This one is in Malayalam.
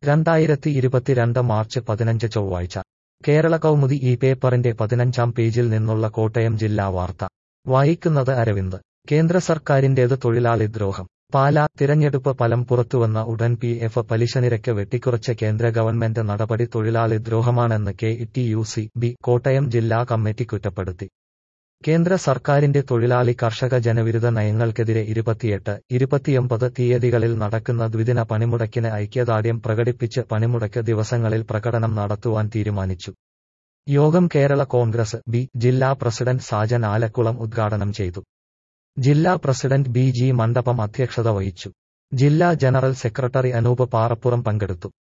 രണ്ടായിരത്തി ഇരുപത്തിരണ്ട് മാർച്ച് പതിനഞ്ച് ചൊവ്വാഴ്ച കേരള കൗമുദി ഈ പേപ്പറിന്റെ പതിനഞ്ചാം പേജിൽ നിന്നുള്ള കോട്ടയം ജില്ലാ വാർത്ത വായിക്കുന്നത് അരവിന്ദ് കേന്ദ്ര സർക്കാരിന്റേത് തൊഴിലാളി ദ്രോഹം പാലാ തിരഞ്ഞെടുപ്പ് ഫലം പുറത്തുവന്ന ഉടൻ പി എഫ് പലിശനിരക്ക് വെട്ടിക്കുറച്ച കേന്ദ്ര ഗവൺമെന്റ് നടപടി തൊഴിലാളി ദ്രോഹമാണെന്ന് K T U C B Kottayam ജില്ലാ കമ്മിറ്റി കുറ്റപ്പെടുത്തി കേന്ദ്ര സർക്കാരിന്റെ തൊഴിലാളി കർഷക ജനവിരുദ്ധ നയങ്ങൾക്കെതിരെ ഇരുപത്തിയെട്ട് ഇരുപത്തിയൊമ്പത് തീയതികളിൽ നടക്കുന്ന ദ്വിദിന പണിമുടക്കിന് ഐക്യദാർഢ്യം പ്രകടിപ്പിച്ച് പണിമുടക്ക് ദിവസങ്ങളിൽ പ്രകടനം നടത്തുവാൻ തീരുമാനിച്ചു യോഗം കേരള കോൺഗ്രസ് ബി ജില്ലാ പ്രസിഡന്റ് സാജൻ ആലക്കുളം ഉദ്ഘാടനം ചെയ്തു ജില്ലാ പ്രസിഡന്റ് ബി ജി മണ്ഡപം അധ്യക്ഷത വഹിച്ചു ജില്ലാ ജനറൽ സെക്രട്ടറി അനൂപ് പാറപ്പുറം പങ്കെടുത്തു